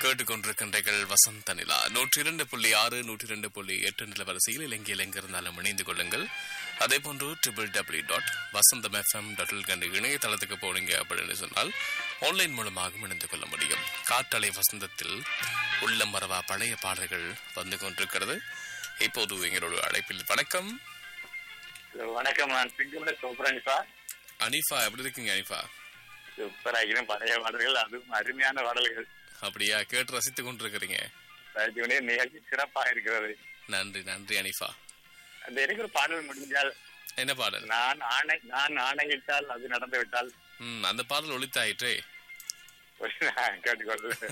கேட்டுக்கொண்டிருக்கின்றீர்கள் வசந்த நிலா நூற்றி இரண்டு புள்ளி ஆறு நூற்றி இரண்டு புள்ளி எட்டு நில வரிசையில் இலங்கையில் எங்கிருந்தாலும் இணைந்து கொள்ளுங்கள் அதே போன்று triple W dot Vasantham FM dot கண்டு இணையதளத்துக்கு போனீங்க அப்படின்னு சொன்னால் ஆன்லைன் மூலமாகவும் இணைந்து கொள்ள முடியும் காற்றலை வசந்தத்தில் உள்ளம் மறவா பழைய பாடல்கள் வந்து கொண்டிருக்கிறது இப்போது எங்களோட அழைப்பில் வணக்கம் வணக்கம் நான் சிங்கமல சூப்பரனிப்பா அனிஃபா எப்படி இருக்கீங்க அனிஃபா சூப்பர் ஆகிடும் பழைய பாடல்கள் அதுவும் அருமையான பாடல்கள் அப்படியா கேட்டு ரசித்துக் கொண்டிருக்கிறீங்க ராஜீவனே நிகழ்ச்சி சிறப்பாக இருக்கிறது நன்றி நன்றி அனிஃபா அந்த இருக்கிற பாடல் முடிஞ்சால் என்ன பாடல் நான் ஆணை நான் ஆணையிட்டால் அது நடந்து விட்டால் ம் அந்த பாடல் ஒளித்தாயிற்றே கேட்டுக்கொள்ள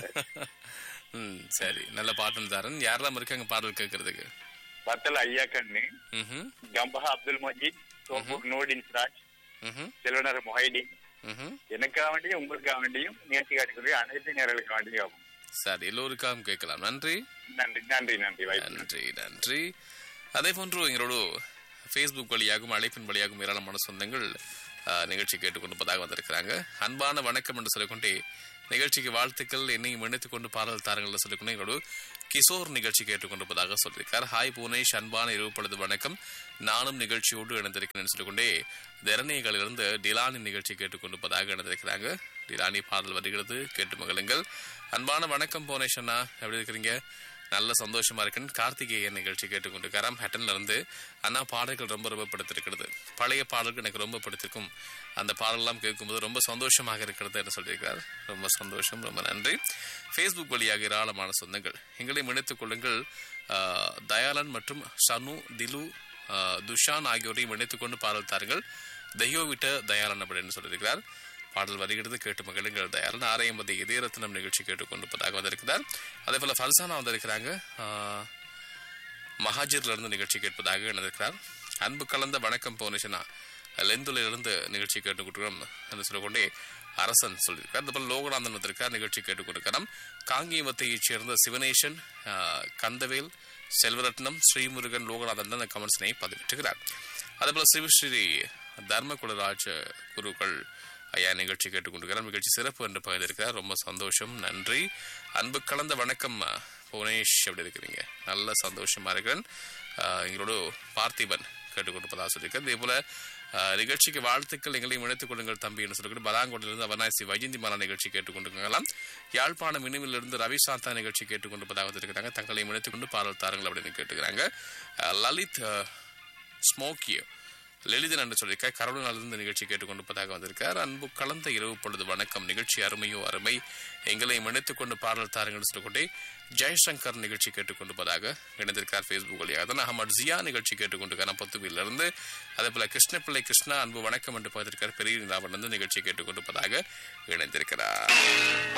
ம் சரி நல்ல பாட்டன் தாரன் யாரெல்லாம் இருக்காங்க பாடல் கேட்கறதுக்கு பத்தல் ஐயா கண்ணு ம்ஹும் கம்பஹா அப்துல் மஜீத் சோப்பூர் நூடின் சிராஜ் ம்ஹும் செல்வனர் மொஹைதீன் ம்ஹும் எனக்காக வேண்டியும் உங்களுக்காக வேண்டியும் நிகழ்ச்சி காட்டிக்கூடிய அனைத்து நேர்களுக்கு வேண்டியும் ஆகும் சரி எல்லோருக்காகவும் கேட்கலாம் நன்றி நன்றி நன்றி நன்றி வாய்ப்பு நன்றி நன்றி அதே போன்று எங்களோட ஃபேஸ்புக் வழியாகவும் அழைப்பின் வழியாகவும் ஏராளமான சொந்தங்கள் ஆஹ், நிகழ்ச்சி கேட்டுக்கொண்டிருப்பதாக வந்திருக்கிறாங்க அன்பான வணக்கம் என்று சொல்லிக்கொண்டே நிகழ்ச்சிக்கு வாழ்த்துக்கள் என்னையும் இணைத்துக் கொண்டு பாடல் தாரங்கள் சொல்லிக்கொண்டு எங்களோட கிஷோர் நிகழ்ச்சி கேட்டுக்கொண்டிருப்பதாக சொல்லியிருக்கார் ஹாய் பூனேஷ் அன்பான இரவு பொழுது வணக்கம் நானும் நிகழ்ச்சியோடு இணைந்திருக்கிறேன் சொல்லிக்கொண்டே தரணிகளிலிருந்து டிலானி நிகழ்ச்சி கேட்டுக்கொண்டிருப்பதாக இணைந்திருக்கிறாங்க டிலானி பாடல் வருகிறது கேட்டு மகளுங்கள் அன்பான வணக்கம் புவனேஷ் அண்ணா எப்படி இருக்கிறீங்க நல்ல சந்தோஷமா இருக்குன்னு கார்த்திகேயன் நிகழ்ச்சி கேட்டுக்கொண்டு கரம் ஹட்டன்ல இருந்து அண்ணா பாடல்கள் ரொம்ப ரொம்ப பிடித்திருக்கிறது பழைய பாடல்கள் எனக்கு ரொம்ப பிடித்திருக்கும் அந்த பாடலாம் கேட்கும்போது ரொம்ப சந்தோஷமாக இருக்கிறது என்று சொல்லியிருக்கிறார் ரொம்ப சந்தோஷம் ரொம்ப நன்றி ஃபேஸ்புக் வழியாக ஏராளமான சொந்தங்கள் எங்களையும் இணைத்துக் கொள்ளுங்கள் ஆஹ், தயாளன் மற்றும் சனு திலு ஆஹ், துஷான் ஆகியோரையும் இணைத்துக் கொண்டு பாடல் தாருங்கள் தெய்யோவிட்ட தயாளன் அப்படின்னு சொல்லியிருக்கிறார் பாடல் வருகிறது கேட்டு மகிழுங்கள் தயாரன் ஆரையம்பதி இதயரத்னம் நிகழ்ச்சி கேட்டுக்கொண்டிருப்பதாக வந்திருக்கிறார் அதே போல ஃபல்சானா வந்திருக்கிறாங்க ஆஹ், மகாஜிர்ல இருந்து நிகழ்ச்சி கேட்பதாக இணைந்திருக்கிறார் அன்பு கலந்த வணக்கம் போனிஷனா லெந்துலிருந்து நிகழ்ச்சி கேட்டுக்கொண்டிருக்கிறோம் என்று சொல்லிக்கொண்டே அரசன் சொல்லியிருக்கார் அதுபோல் லோகநாதன் வந்திருக்கார் நிகழ்ச்சி கேட்டுக்கொண்டிருக்கிறோம் காங்கியமத்தையைச் சேர்ந்த சிவனேசன் ஆஹ், கந்தவேல் செல்வரத்னம் ஸ்ரீமுருகன் லோகநாதன் அந்த கமெண்ட்ஸினை பதிவிட்டுகிறார் அதேபோல ஸ்ரீ ஸ்ரீ தர்மகுலராஜ குருக்கள் ஐயா நிகழ்ச்சி கேட்டுக்கொண்டிருக்கிறார் நிகழ்ச்சி சிறப்பு என்று பகிர்ந்திருக்கிறார் ரொம்ப சந்தோஷம் நன்றி அன்பு கலந்த வணக்கம் புவனேஷ் எப்படி இருக்கிறீங்க நல்ல சந்தோஷமா இருக்கிறேன் ஆஹ் எங்களோட பார்த்திபன் கேட்டுக்கொண்டிருப்பதாக சொல்லியிருக்கார் இதே போல ஆஹ் நிகழ்ச்சிக்கு வாழ்த்துக்கள் எங்களையும் இணைத்துக் கொள்ளுங்கள் தம்பி என்று சொல்லிட்டு பலாங்கோட்டிலிருந்து அவனாசி வைஜந்தி மாலா நிகழ்ச்சி கேட்டுக்கொண்டிருக்கலாம் யாழ்ப்பாணம் இனிமிலிருந்து ரவி சாந்தா நிகழ்ச்சி கேட்டுக்கொண்டிருப்பதாக வந்திருக்கிறாங்க தங்களையும் இணைத்துக் கொண்டு பாடல் தாருங்கள் அப்படின்னு கேட்டுக்கிறாங்க ஆஹ் லலித் ஆஹ் ஸ்மோக்கியோ லலிதன் என்று சொல்லியிருக்க கருணாலிருந்து நிகழ்ச்சி கேட்டுக்கொண்டிருப்பதாக வந்திருக்கார் அன்பு கலந்த இரவு பொழுது வணக்கம் நிகழ்ச்சி அருமையோ அருமை எங்களை இணைத்துக் கொண்டு பாடல் தாருங்கள் சொல்லிக்கொண்டே ஜெயசங்கர் நிகழ்ச்சி கேட்டுக்கொண்டிருப்பதாக இணைந்திருக்கார் ஃபேஸ்புக் வழியாக தான் அகமது ஜியா நிகழ்ச்சி கேட்டுக்கொண்டிருக்கார் பொத்துவிலிருந்து அதே போல கிருஷ்ணபிள்ளை கிருஷ்ணா அன்பு வணக்கம் என்று பார்த்திருக்கார் பெரிய நிலாவிலிருந்து நிகழ்ச்சி கேட்டுக்கொண்டிருப்பதாக இணைந்திருக்கிறார்